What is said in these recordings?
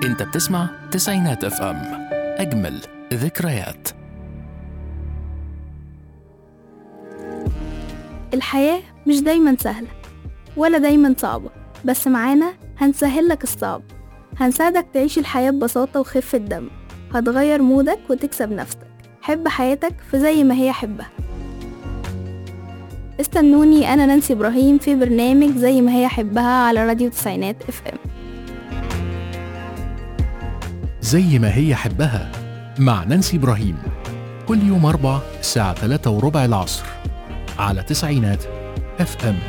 انت بتسمع تسعينات اف ام اجمل ذكريات الحياة مش دايما سهلة ولا دايما صعبة بس معانا هنسهل لك الصعب هنساعدك تعيش الحياة ببساطة وخفة دم هتغير مودك وتكسب نفسك حب حياتك في زي ما هي حبها استنوني أنا نانسي إبراهيم في برنامج زي ما هي حبها على راديو تسعينات اف ام زي ما هي حبها مع نانسي إبراهيم كل يوم أربع الساعة 3 وربع العصر على تسعينات اف ام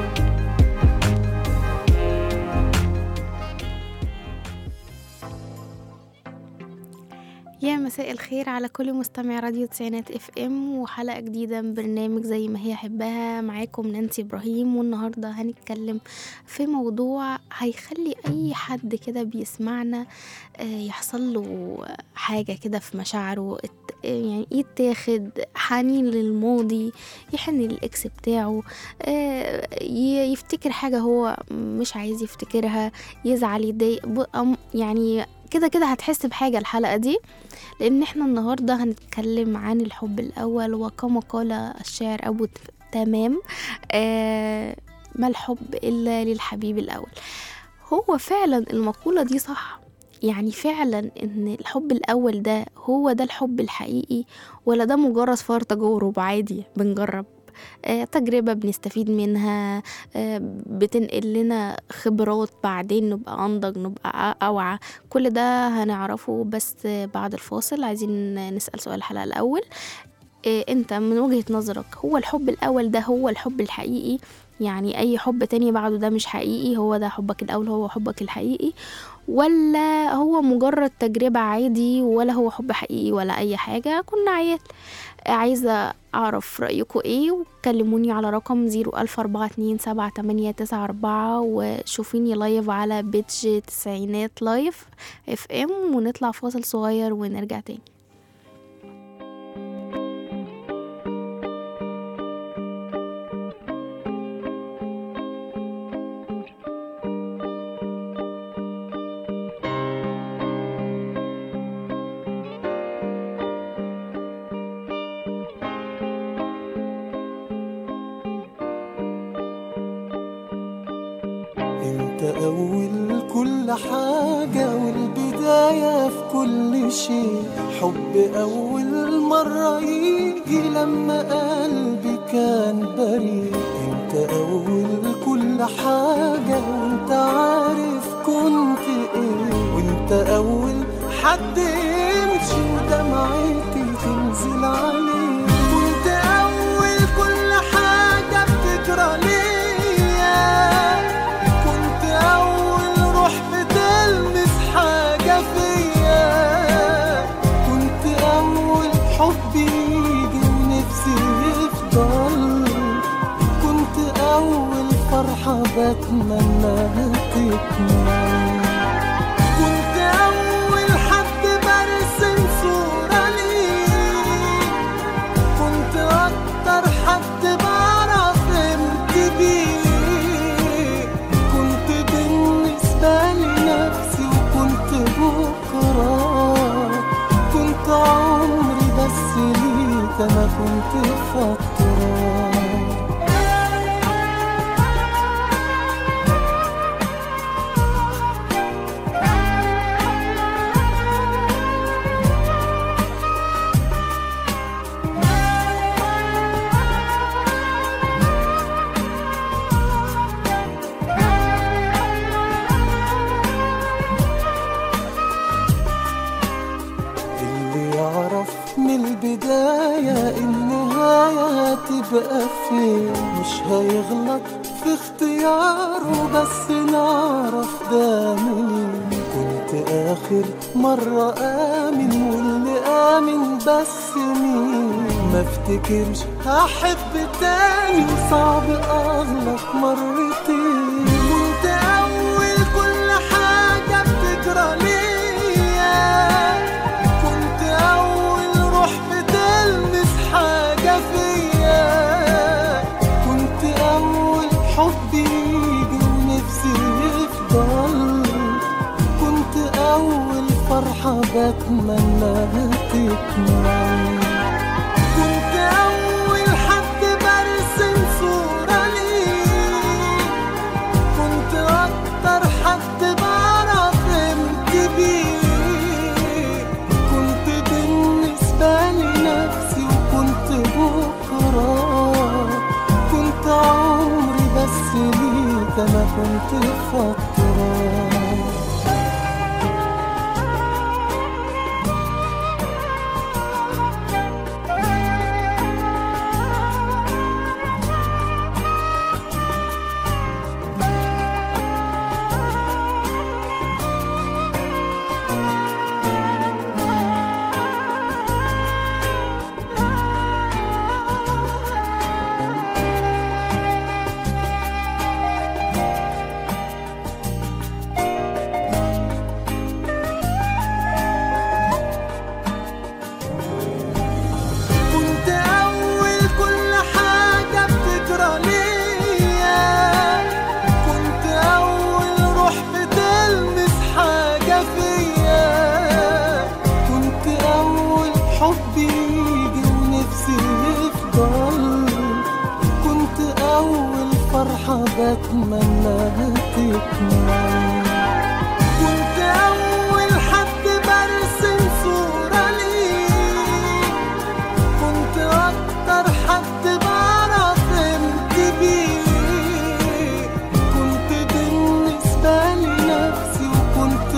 يا مساء الخير على كل مستمع راديو تسعينات اف ام وحلقة جديدة من برنامج زي ما هي حبها معاكم نانسي ابراهيم والنهاردة هنتكلم في موضوع هيخلي اي حد كده بيسمعنا آه، يحصل له حاجة كده في مشاعره ات- يعني يتاخد حنين للماضي يحن للاكس بتاعه آه، ي- يفتكر حاجة هو مش عايز يفتكرها يزعل يتضايق ب- أم- يعني كده كده هتحس بحاجة الحلقة دي لان احنا النهارده هنتكلم عن الحب الاول وكما قال الشاعر ابو ت- تمام آه ما الحب الا للحبيب الاول هو فعلا المقوله دي صح يعني فعلا ان الحب الاول ده هو ده الحب الحقيقي ولا ده مجرد فار تجارب عادي بنجرب آه، تجربة بنستفيد منها آه، بتنقل لنا خبرات بعدين نبقى أنضج نبقى أ- أوعى كل ده هنعرفه بس بعد الفاصل عايزين نسأل سؤال الحلقة الأول إيه انت من وجهة نظرك هو الحب الأول ده هو الحب الحقيقي يعني أي حب تاني بعده ده مش حقيقي هو ده حبك الأول هو حبك الحقيقي ولا هو مجرد تجربة عادي ولا هو حب حقيقي ولا أي حاجة كنا عيال عايزة أعرف رأيكم إيه وكلموني على رقم زيرو ألف أربعة اتنين سبعة تمانية تسعة أربعة وشوفيني لايف على بيتج تسعينات لايف اف ام ونطلع فاصل صغير ونرجع تاني انت اول كل حاجة والبداية في كل شيء حب اول مرة يجي لما قلبي كان بريء انت اول كل حاجة وانت عارف كنت ايه وانت اول حد يمشي ودمعتي تنزل عليه وانت اول كل حاجة بتجرى ليا كنت أول روح بتلمس حاجة فيا كنت أول حب يجي ونفسي يفضل كنت أول فرحة بتمناها تكمل كنت أول حد برسم صورة ليك كنت أكتر حد بعرف امتى بيه كنت بالنسبة لنفسي وكنت بكرة كنت عمري بس ليك أنا كنت فترة اللي يعرف من البداية النهاية هتبقى فين مش هيغلط في اختياره بس نعرف ده منين كنت آخر مرة آمن واللي آمن بس مين ما افتكرش هحب تاني صعب أغلط مرتين كنت أول كل حاجة بتجرى ليا كنت أول روح بتلمس حاجة فيا كنت أول حب يجي ونفسي يفضل كنت أول فرحة بتمناها تكمل كنت أول حد برسم صورة ليك كنت أكتر حد بعرف امتى بيك كنت بالنسبة لي نفسي وكنت بكرة كنت عمري بس ليك أنا كنت فترة كنت أول كل حاجة بتجرى ليا كنت أول روح بتلمس حاجة فيا كنت أول حب يجي ونفسي يفضل كنت أول فرحة بتمناها تكمل كنت أول حد برسم صورة ليك كنت أكتر حد بعرف امتى بيك كنت بالنسبة لي نفسي وكنت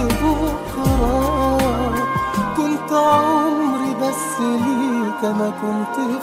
بكرة كنت عمري بس ليك أنا كنت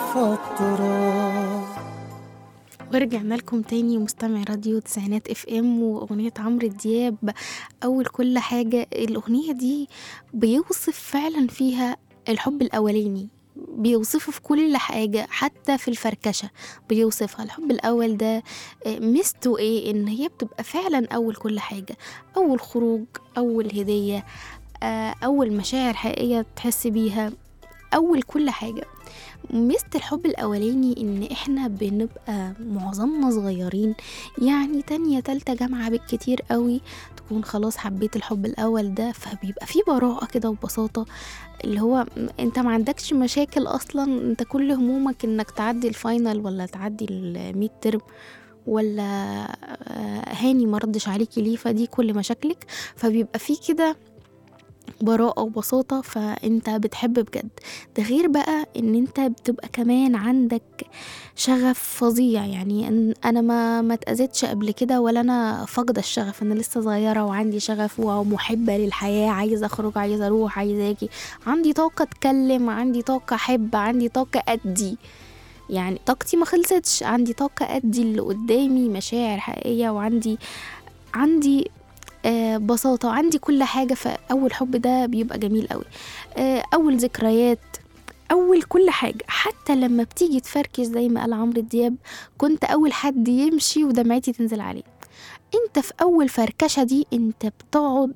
فترة ورجعنا لكم تاني مستمع راديو تسعينات اف ام واغنية عمرو دياب اول كل حاجة الاغنية دي بيوصف فعلا فيها الحب الاولاني بيوصفه في كل حاجة حتى في الفركشة بيوصفها الحب الأول ده آه، ميزته إيه إن هي بتبقى فعلا أول كل حاجة أول خروج أول هدية آه، أول مشاعر حقيقية تحس بيها أول كل حاجة ميزة الحب الأولاني إن إحنا بنبقى معظمنا صغيرين يعني تانية تالتة جامعة بالكتير قوي تكون خلاص حبيت الحب الأول ده فبيبقى فيه براءة كده وبساطة اللي هو م- انت ما عندكش مشاكل اصلا انت كل همومك انك تعدي الفاينل ولا تعدي الميد ترم ولا آه، هاني مردش عليكي ليه فدي كل مشاكلك فبيبقى فيه كده براءة وبساطة فانت بتحب بجد ده غير بقى ان انت بتبقى كمان عندك شغف فظيع يعني أن- انا ما ما اتأذيتش قبل كده ولا انا فاقدة الشغف انا لسه صغيرة وعندي شغف ومحبة للحياة عايزة اخرج عايزة اروح عايزة اجي عندي طاقة اتكلم عندي طاقة احب عندي طاقة ادي يعني طاقتي ما خلصتش عندي طاقة ادي اللي قدامي مشاعر حقيقية وعندي عندي آه، بساطة وعندي كل حاجة فأول حب ده بيبقى جميل قوي آه، أول ذكريات أول كل حاجة حتى لما بتيجي تفركش زي ما قال عمرو دياب كنت أول حد يمشي ودمعتي تنزل عليه انت في أول فركشة دي انت بتقعد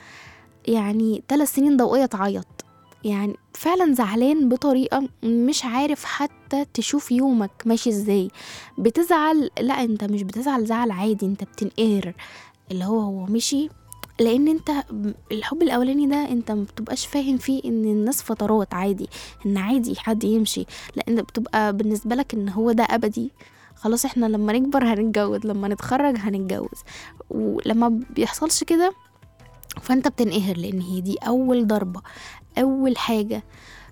يعني ثلاث سنين ضوئية تعيط يعني فعلا زعلان بطريقة مش عارف حتى تشوف يومك ماشي ازاي بتزعل لا انت مش بتزعل زعل عادي انت بتنقهر اللي هو هو مشي لان انت الحب الاولاني ده انت ما بتبقاش فاهم فيه ان الناس فترات عادي ان عادي حد يمشي لان بتبقى بالنسبه لك ان هو ده ابدي خلاص احنا لما نكبر هنتجوز لما نتخرج هنتجوز ولما بيحصلش كده فانت بتنقهر لان هي دي اول ضربه اول حاجه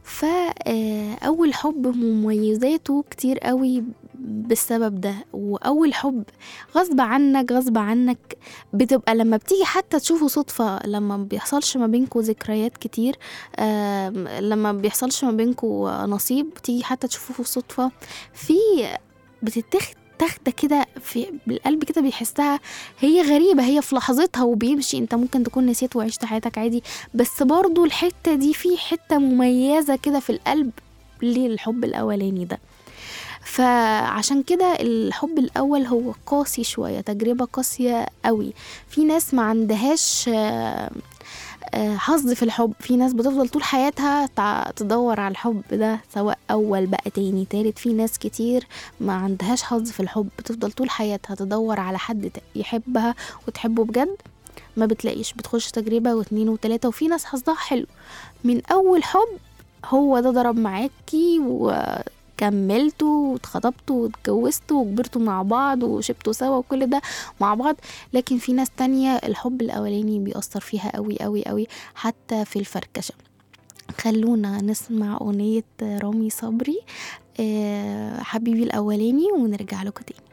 فاول حب مميزاته كتير قوي بالسبب ده واول حب غصب عنك غصب عنك بتبقى لما بتيجي حتى تشوفه صدفة لما ما بيحصلش ما بينكوا ذكريات كتير آم، لما ما بيحصلش ما بينكوا نصيب تيجي حتى تشوفوه صدفة في بتتاخد تاخدة كده في بالقلب كده بيحسها هي غريبة هي في لحظتها وبيمشي انت ممكن تكون نسيت وعشت حياتك عادي بس برضو الحتة دي في حتة مميزة كده في القلب للحب الأولاني ده فعشان كده الحب الأول هو قاسي شوية تجربة قاسية قوي في ناس ما عندهاش آه، آه، حظ في الحب في ناس بتفضل طول حياتها تع- تدور على الحب ده سواء أول بقى تاني تالت في ناس كتير ما عندهاش حظ في الحب بتفضل طول حياتها تدور على حد ت- يحبها وتحبه بجد ما بتلاقيش بتخش تجربة واتنين وتلاتة وفي ناس حظها حلو من أول حب هو ده ضرب معاكي وكملتوا واتخطبتوا واتجوزتوا وكبرتوا مع بعض وشبتوا سوا وكل ده مع بعض لكن في ناس تانية الحب الأولاني بيأثر فيها قوي قوي قوي حتى في الفركشة خلونا نسمع أغنية رامي صبري آه، حبيبي الأولاني ونرجع لكم تاني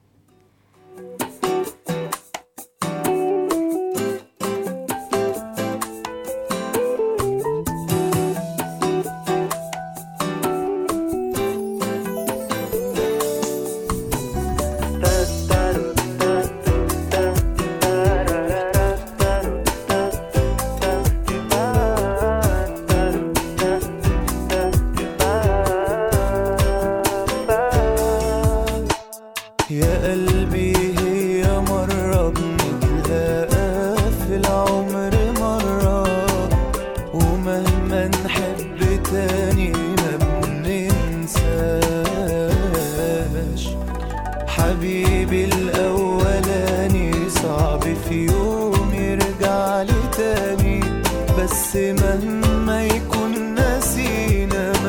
يا قلبي هي مرة بنتلاقى في العمر مرة ومهما نحب تاني ما بننساش حبيبي الأولاني صعب في يوم يرجع لي تاني بس مهما يكون نسينا ما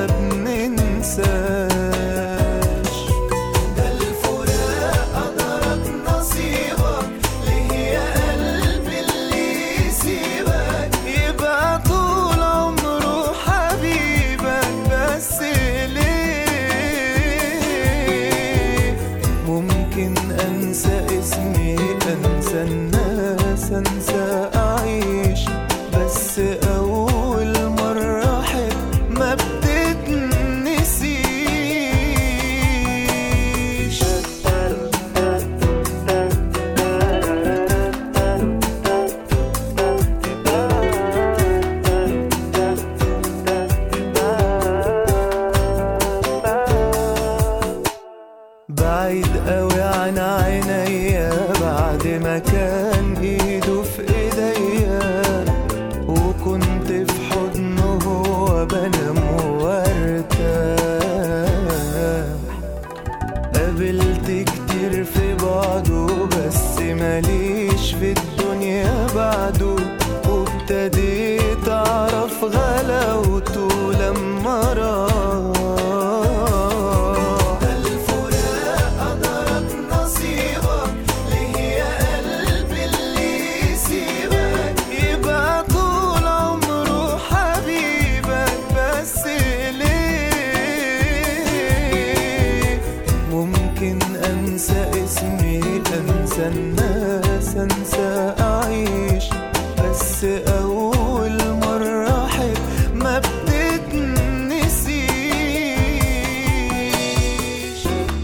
بننساش ده الفراق قدرك نصيبك ليه يا قلبي اللي يسيبك يبقى طول عمره حبيبك بس ليه ممكن انسى اسمي انسى الناس انسى اعيش بس اول مرة احب ما بتتنسيش بعيد قوي عن عينيا بعد ما كان ايده في ايديا وكنت في حضنه هو بنام وارتاح قابلت كتير في بعضه بس ماليش في الدنيا بعده وابتديت اعرف غلاوته لما راح الفراق قدرك نصيبك ليه يا قلبي اللي يسيبك يبقى طول عمره حبيبك بس ليه ممكن انسى اسمي انسى الناس انسى اعيش بس اول مرة احب ما بتتنسيش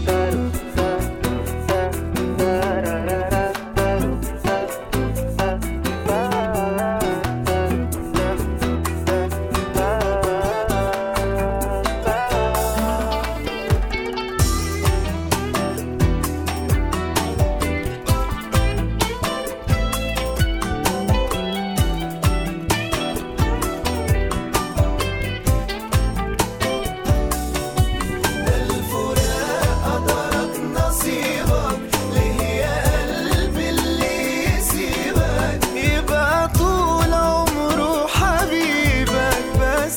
الفراق قدرك نصيبك ليه يا قلبي اللي يسيبك يبقى طول عمره حبيبك بس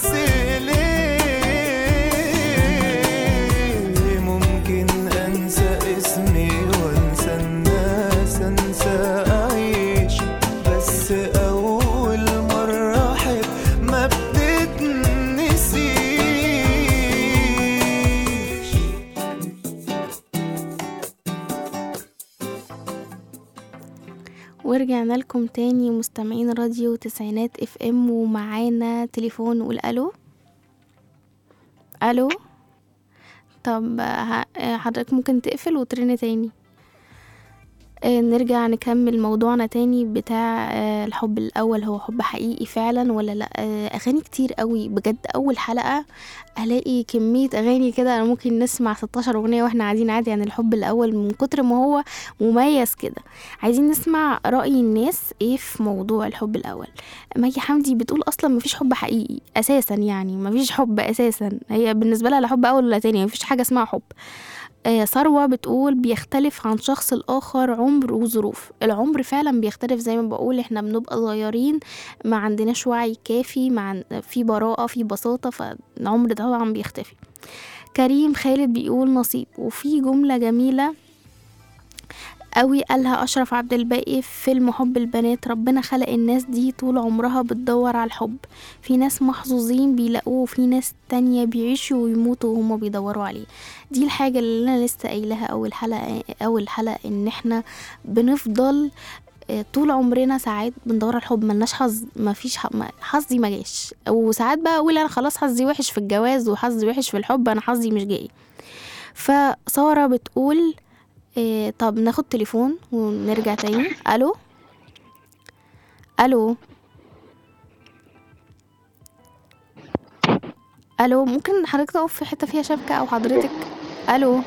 ليه ممكن انسى اسمي وانسى الناس انسى اعيش بس اول مرة احب ما بتتنسيش ورجعنا لكم تاني مستمعين راديو تسعينات اف ام ومعانا تليفون نقول الو الو طب ه- حضرتك ممكن تقفل وترن تاني آه، نرجع نكمل موضوعنا تاني بتاع آه، الحب الأول هو حب حقيقي فعلا ولا لأ آه، أغاني كتير قوي بجد أول حلقة ألاقي كمية أغاني كده أنا ممكن نسمع 16 أغنية وإحنا قاعدين عادي عن الحب الأول من كتر ما هو مميز كده عايزين نسمع رأي الناس ايه في موضوع الحب الأول مي حمدي بتقول أصلا مفيش حب حقيقي أساسا يعني مفيش حب أساسا هي بالنسبة لها لا حب أول ولا تاني مفيش حاجة اسمها حب آه، ثروة بتقول بيختلف عن شخص الآخر عمر وظروف العمر فعلا بيختلف زي ما بقول احنا بنبقى صغيرين ما عندناش وعي كافي مع في براءة في بساطة فالعمر طبعا بيختفي كريم خالد بيقول نصيب وفي جملة جميلة قوي قالها أشرف عبد الباقي في فيلم حب البنات ربنا خلق الناس دي طول عمرها بتدور على الحب في ناس محظوظين بيلاقوه وفي ناس تانية بيعيشوا ويموتوا وهما بيدوروا عليه دي الحاجة اللي أنا لسه قايلها أول حلقة أول حلقة إن إحنا بنفضل آه، طول عمرنا ساعات بندور على الحب ملناش حظ مفيش ح- ما- حظي ما جاش وساعات بقى اقول انا خلاص حظي وحش في الجواز وحظي وحش في الحب انا حظي مش جاي فسارة بتقول إيه طب ناخد تليفون ونرجع تاني الو الو الو ممكن حضرتك تقف في حته فيها شبكه او حضرتك الو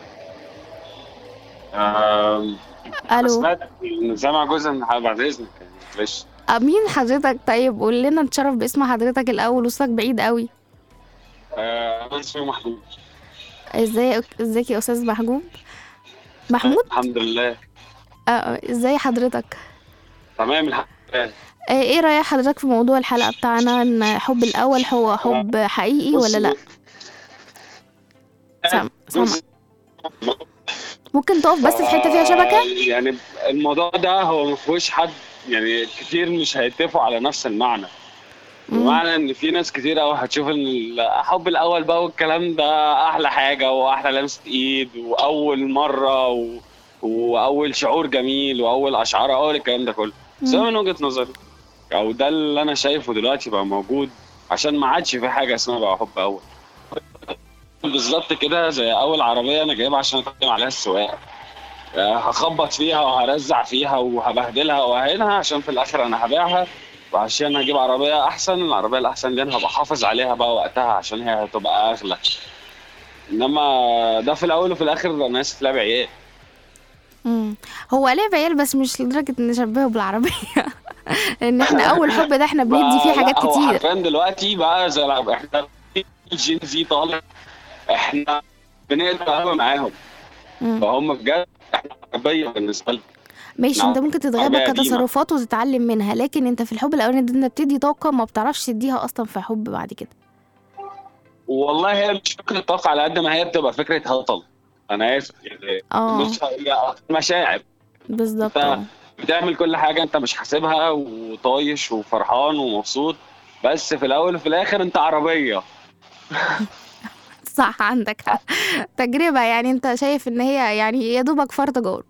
آم، أنا الو سمعت إن سامع جزء من حلقة بعد إذنك يعني معلش آه، مين حضرتك طيب قول لنا نتشرف باسم حضرتك الاول وصلك بعيد قوي آه، أنا اسمي محمود ازاي ازيك يا استاذ محجوب محمود الحمد لله آه، آه، ازاي حضرتك تمام الحمد لله آه، ايه رايك حضرتك في موضوع الحلقه بتاعنا ان حب الاول هو حب حقيقي ولا لا سام سام ممكن تقف بس في حته فيها شبكه آه، يعني الموضوع ده هو ما فيهوش حد يعني كتير مش هيتفقوا على نفس المعنى مم. بمعنى ان في ناس كتير قوي هتشوف ان الحب الاول بقى والكلام ده احلى حاجه واحلى لمسه ايد واول مره و... واول شعور جميل واول اشعار اول الكلام ده كله بس مم. أنا من وجهه نظري او ده اللي انا شايفه دلوقتي بقى موجود عشان ما عادش في حاجه اسمها بقى حب اول بالظبط كده زي اول عربيه انا جايبها عشان اتعلم عليها السواقه آه، هخبط فيها وهرزع فيها وهبهدلها واهينها عشان في الاخر انا هبيعها وعشان هجيب عربيه احسن العربيه الاحسن دي انا هبقى حافظ عليها بقى وقتها عشان هي هتبقى اغلى انما ده في الاول وفي الاخر انا اسف لعب عيال مم. هو لعب عيال بس مش لدرجه ان نشبهه بالعربيه ان احنا اول حب ده احنا بندي فيه لا، حاجات هو كتير حرفيا دلوقتي بقى زي الع- احنا الجين زي طالع احنا بنقدر قوي معاهم مم. فهم بجد احنا عربيه بالنسبه لهم ماشي نعم. انت ممكن تتغابى عربية قديمة. كتصرفات وتتعلم منها لكن انت في الحب الاولاني ده انت بتدي طاقه ما بتعرفش تديها اصلا في حب بعد كده والله هي مش فكره طاقه على قد ما هي بتبقى فكره هطل انا اسف يعني اه مش هي مشاعر بالظبط انت اه بتعمل كل حاجه انت مش حاسبها وطايش وفرحان ومبسوط بس في الاول وفي الاخر انت عربيه صح عندك حق تجربه يعني انت شايف ان هي يعني يا دوبك فار تجارب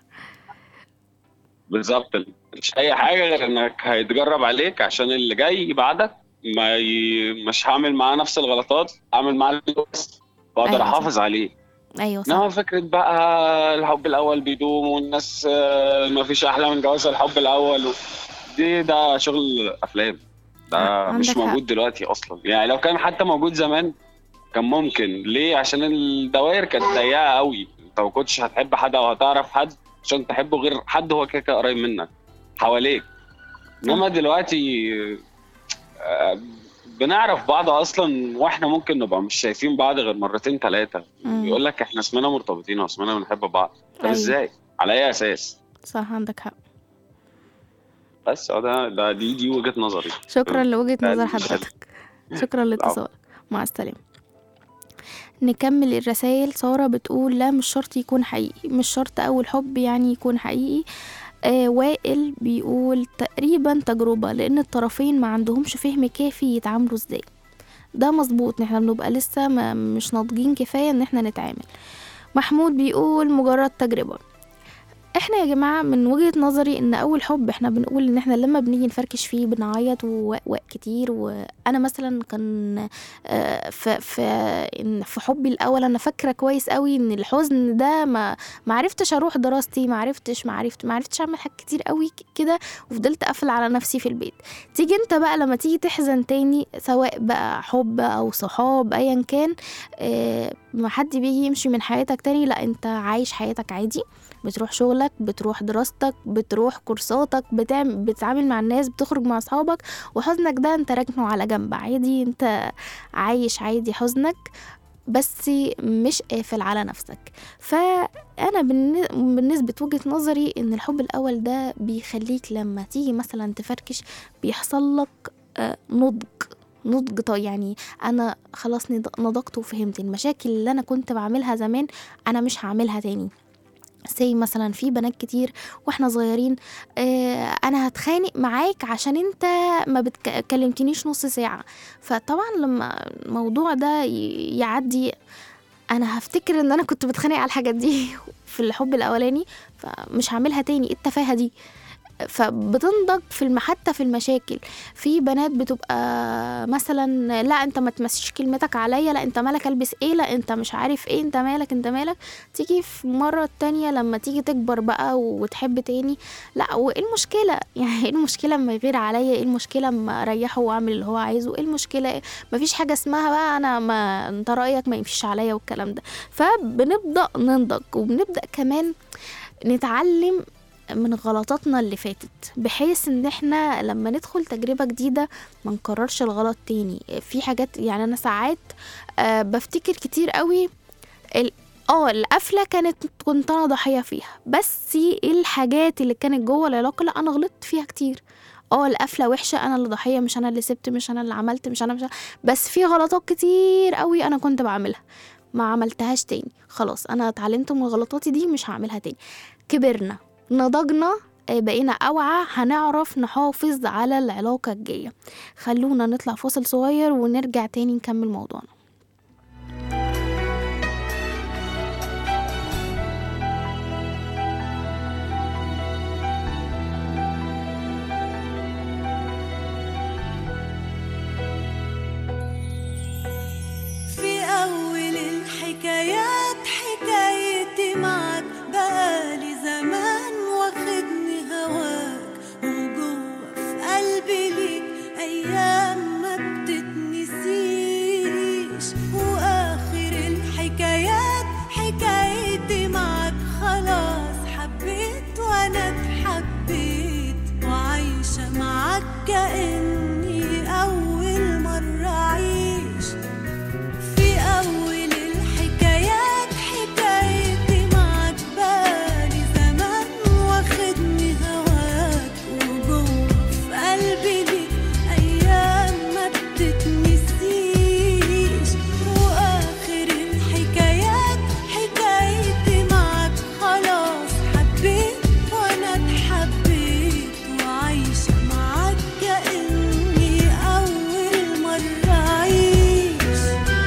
بالظبط مش اي حاجه غير انك هيتجرب عليك عشان اللي جاي بعدك ما ي... مش هعمل معاه نفس الغلطات اعمل معاه اللي بس واقدر أيوة صح. احافظ عليه ايوه صح انما فكره بقى الحب الاول بيدوم والناس آه، ما فيش احلى من جواز الحب الاول و... دي ده شغل افلام ده عندك مش حق. موجود دلوقتي اصلا يعني لو كان حتى موجود زمان كان ممكن ليه عشان الدوائر كانت ضيقه قوي انت ما كنتش هتحب حد او هتعرف حد عشان تحبه غير حد هو كده كده قريب منك حواليك انما دلوقتي آه، بنعرف بعض اصلا واحنا ممكن نبقى مش شايفين بعض غير مرتين ثلاثه مم. يقول لك احنا اسمنا مرتبطين واسمنا بنحب بعض طب أيوة. ازاي على اي اساس صح عندك حق بس هو ده ده دي دي وجهه نظري شكرا لوجهة لا، نظر دي مش حضرتك شكرا لاتصالك مع السلامة نكمل الرسائل سارة بتقول لا مش شرط يكون حقيقي مش شرط أول حب يعني يكون حقيقي آه وائل بيقول تقريبا تجربة لأن الطرفين ما عندهمش فهم كافي يتعاملوا ازاي ده مظبوط احنا بنبقى لسه ما مش ناضجين كفاية ان احنا نتعامل محمود بيقول مجرد تجربة احنا يا جماعة من وجهة نظري ان اول حب احنا بنقول ان احنا لما بنيجي نفركش فيه بنعيط ووق كتير وانا مثلا كان آه، في في إن في حبي الاول انا فاكرة كويس قوي ان الحزن ده ما ما عرفتش اروح دراستي ما عرفتش ما عرفت ما عرفتش اعمل حاجات كتير قوي ك- كده وفضلت قافلة على نفسي في البيت تيجي انت بقى لما تيجي تحزن تاني سواء بقى حب او صحاب ايا كان آه، ما حد بيجي يمشي من حياتك تاني لا انت عايش حياتك عادي بتروح شغلك بتروح دراستك بتروح كورساتك بتعمل بتتعامل مع الناس بتخرج مع اصحابك وحزنك ده انت راكنه على جنب عادي انت عايش عادي حزنك بس مش قافل على نفسك فانا بالن- بالنسبه وجهه نظري ان الحب الاول ده بيخليك لما تيجي مثلا تفركش بيحصل لك آه، نضج نضج طيب يعني انا خلاص نض- نضجت وفهمت المشاكل اللي انا كنت بعملها زمان انا مش هعملها تاني زي مثلا في بنات كتير واحنا صغيرين آه انا هتخانق معاك عشان انت ما بتكلمتنيش نص ساعة فطبعا لما الموضوع ده ي- يعدي انا هفتكر ان انا كنت بتخانق على الحاجات دي في الحب الاولاني فمش هعملها تاني ايه التفاهة دي فبتنضج في الم... حتى في المشاكل في بنات بتبقى مثلا لا انت ما تمسيش كلمتك عليا لا انت مالك البس ايه لا انت مش عارف ايه انت مالك انت مالك تيجي في مرة تانية لما تيجي تكبر بقى وتحب تاني لا وايه المشكلة يعني ايه المشكلة اما يغير عليا ايه المشكلة اما اريحه واعمل اللي هو عايزه ايه المشكلة إيه؟ مفيش حاجة اسمها بقى انا ما انت رأيك ما يمشيش عليا والكلام ده فبنبدأ ننضج وبنبدأ كمان نتعلم من غلطاتنا اللي فاتت بحيث ان احنا لما ندخل تجربة جديدة ما نكررش الغلط تاني في حاجات يعني انا ساعات آه بفتكر كتير قوي ال- اه القفلة كانت كنت انا ضحية فيها بس ايه الحاجات اللي كانت جوه العلاقة لا انا غلطت فيها كتير اه القفلة وحشة انا اللي ضحية مش انا اللي سبت مش انا اللي عملت مش انا مش أنا. بس في غلطات كتير قوي انا كنت بعملها ما عملتهاش تاني خلاص انا اتعلمت من غلطاتي دي مش هعملها تاني كبرنا نضجنا آه، بقينا أوعى هنعرف نحافظ على العلاقة الجاية خلونا نطلع فاصل صغير ونرجع تاني نكمل موضوعنا في أول الحكايات حكايتي معك بقالي زمان واخدني هواك وجوه في قلبي ليك أيام ما بتتنسيش وآخر الحكايات حكايتي معك خلاص حبيت وأنا اتحبيت وعايشة معك كأني أول مرة أعيش في أول الحكايات حكايتي معك بالي زمان واخدني هواك وجوه في قلبي ليك أيام ما بتتنسيش وآخر الحكايات حكايتي معك خلاص حبيت وأنا اتحبيت وعايشة معك كأني أول مرة أعيش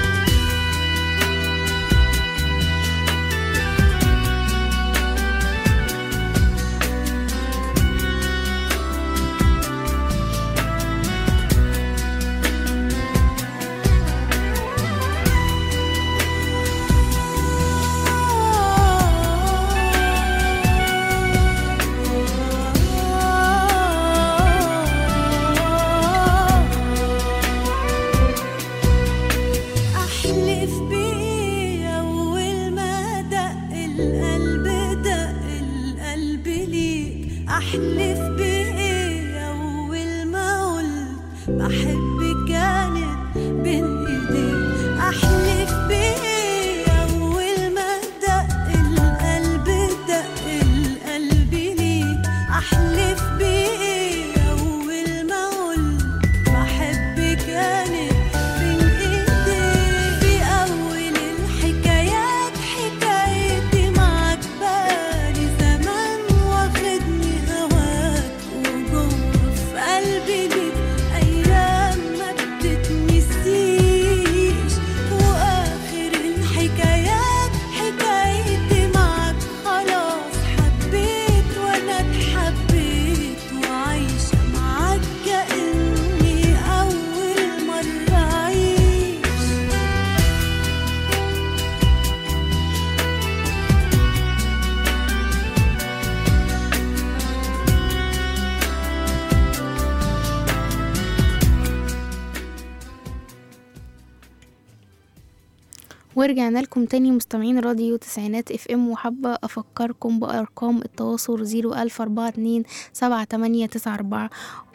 أحلف بإيه أول ما دق القلب دق القلب ليك أحلف بإيه أول ما قلت بحب كانت بين إيديك أحلف بإيه أول ما دق القلب دق القلب ليك أحلف بإيه أول ما قلت بحب كانت بين ايديك في اول الحكايات حكايتي معك بالي زمان واخدني هواك وجوه في قلبي ليك ايام ما بتتنسيش واخر الحكايات حكايتي معك خلاص حبيت وانا اتحبيت ورجعنا لكم تاني مستمعين راديو تسعينات اف ام وحابة افكركم بارقام التواصل زيرو الف اربعة اتنين سبعة تمانية تسعة اربعة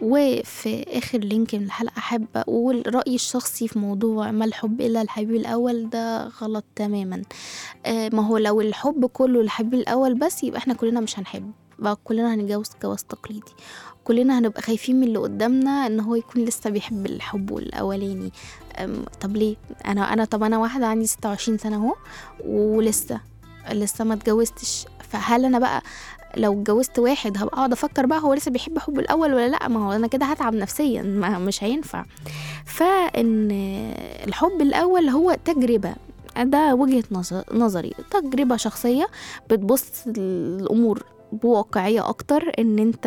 وفي اخر لينك من الحلقة احب اقول رأيي الشخصي في موضوع ما الحب الا الحبيب الاول ده غلط تماما آه ما هو لو الحب كله للحبيب الاول بس يبقى احنا كلنا مش هنحب بقى كلنا هنتجوز جواز تقليدي كلنا هنبقى خايفين من اللي قدامنا ان هو يكون لسه بيحب الحب الاولاني أم، طب ليه انا انا طب انا واحده عندي 26 سنه اهو ولسه لسه ما اتجوزتش فهل انا بقى لو اتجوزت واحد هبقى اقعد افكر بقى هو لسه بيحب حبه الاول ولا لا ما هو انا كده هتعب نفسيا ما مش هينفع فان الحب الاول هو تجربه ده وجهة نظر نظري تجربة شخصية بتبص الأمور بواقعية أكتر إن أنت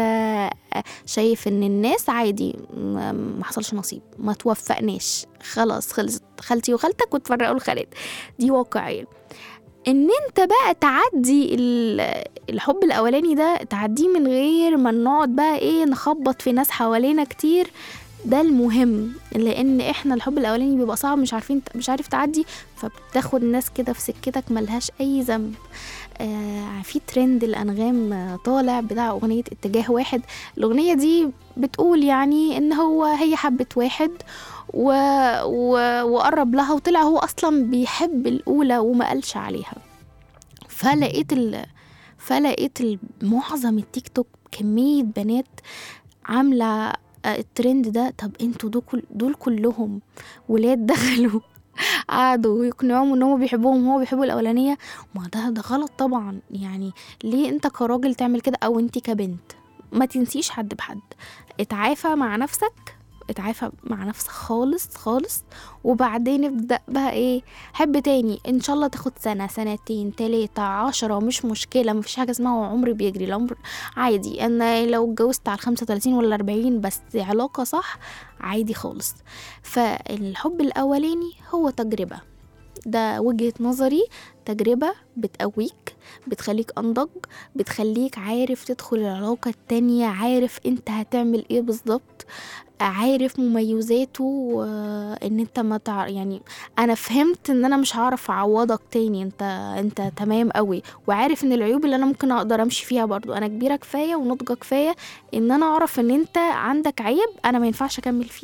شايف إن الناس عادي ما ما حصلش نصيب ما توفقناش خلاص خلصت خالتي وخالتك وتفرقوا الخالات دي واقعية ان انت بقى تعدي ال- الحب الاولاني ده تعديه من غير ما نقعد بقى ايه نخبط في ناس حوالينا كتير ده المهم لان احنا الحب الاولاني بيبقى صعب مش عارفين مش عارف تعدي فبتاخد ناس كده في سكتك ملهاش اي ذنب آه في ترند الانغام آه، طالع بتاع اغنيه اتجاه واحد الاغنيه دي بتقول يعني ان هو هي حبت واحد و... و... وقرب لها وطلع هو اصلا بيحب الاولى وما قالش عليها فلقيت ال... فلقيت ال- معظم التيك توك كميه بنات عامله آه، الترند ده طب انتوا دول كل- دول كلهم ولاد دخلوا قعدوا يقنعوهم ان هم بيحبوهم وهو بيحبوا الاولانيه ما ده ده غلط طبعا يعني ليه انت كراجل تعمل كده او انت كبنت ما تنسيش حد بحد اتعافى مع نفسك اتعافى مع نفسك خالص خالص وبعدين ابدأ بقى ايه حب تاني ان شاء الله تاخد سنة سنتين تلاتة عشرة مش مشكلة مفيش حاجة اسمها عمر بيجري العمر عادي انا لو اتجوزت على الخمسة وتلاتين ولا اربعين بس علاقة صح عادي خالص فالحب الاولاني هو تجربة ده وجهة نظري تجربة بتقويك بتخليك أنضج بتخليك عارف تدخل العلاقة التانية عارف انت هتعمل ايه بالظبط عارف مميزاته آه، ان انت ما تع... يعني انا فهمت ان انا مش هعرف اعوضك تاني انت انت تمام قوي وعارف ان العيوب اللي انا ممكن اقدر امشي فيها برضو انا كبيره كفايه ونضجه كفايه ان انا اعرف ان انت عندك عيب انا ما ينفعش اكمل فيه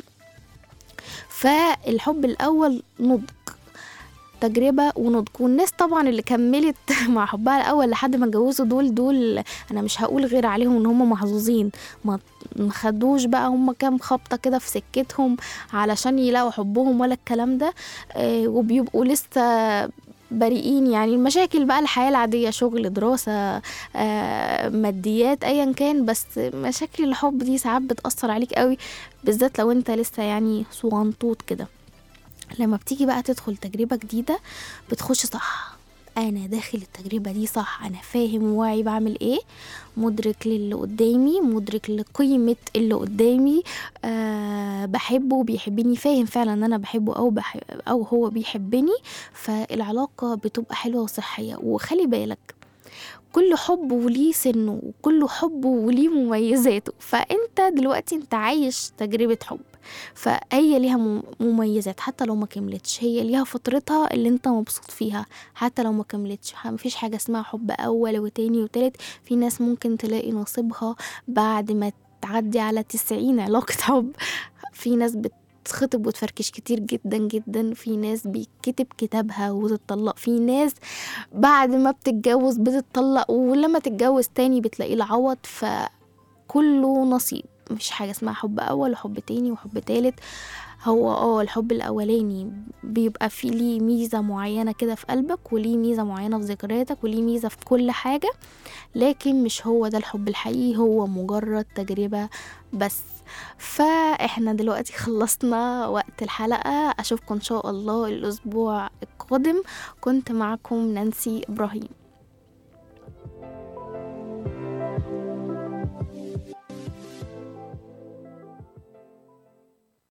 فالحب الاول نضج تجربة ونضج والناس طبعا اللي كملت مع حبها الأول لحد ما اتجوزوا دول دول أنا مش هقول غير عليهم إن هم محظوظين ما ما خدوش بقى هم كام خبطة كده في سكتهم علشان يلاقوا حبهم ولا الكلام ده آه، وبيبقوا لسه بريئين يعني المشاكل بقى الحياة العادية شغل دراسة آه، ماديات أيا كان بس مشاكل الحب دي ساعات بتأثر عليك قوي بالذات لو انت لسه يعني صغنطوط كده لما بتيجي بقى تدخل تجربة جديدة بتخش صح انا داخل التجربة دي صح انا فاهم وواعي بعمل ايه مدرك للي قدامي مدرك لقيمة اللي قدامي أه بحبه وبيحبني فاهم فعلا ان انا بحبه او بحب او هو بيحبني فالعلاقة بتبقى حلوة وصحية وخلي بالك كل حب وليه سنه وكل حب وليه مميزاته فانت دلوقتي انت عايش تجربة حب فهي ليها مم- مميزات حتى لو ما كملتش هي ليها فترتها اللي انت مبسوط فيها حتى لو ما كملتش ح- مفيش حاجة اسمها حب أول وتاني وتالت في ناس ممكن تلاقي نصيبها بعد ما تعدي على تسعين علاقة حب في ناس بتخطب وتفركش كتير جدا جدا في ناس بيتكتب كتابها وتتطلق في ناس بعد ما بتتجوز بتتطلق ولما تتجوز تاني بتلاقيه العوض فكله نصيب مفيش حاجة اسمها حب أول وحب تاني وحب تالت هو اه الحب الأولاني بيبقى فيه ليه ميزة معينة كده في قلبك وليه ميزة معينة في ذكرياتك وليه ميزة في كل حاجة لكن مش هو ده الحب الحقيقي هو مجرد تجربة بس فاحنا دلوقتي خلصنا وقت الحلقة أشوفكم إن شاء الله الأسبوع القادم كنت معكم نانسي إبراهيم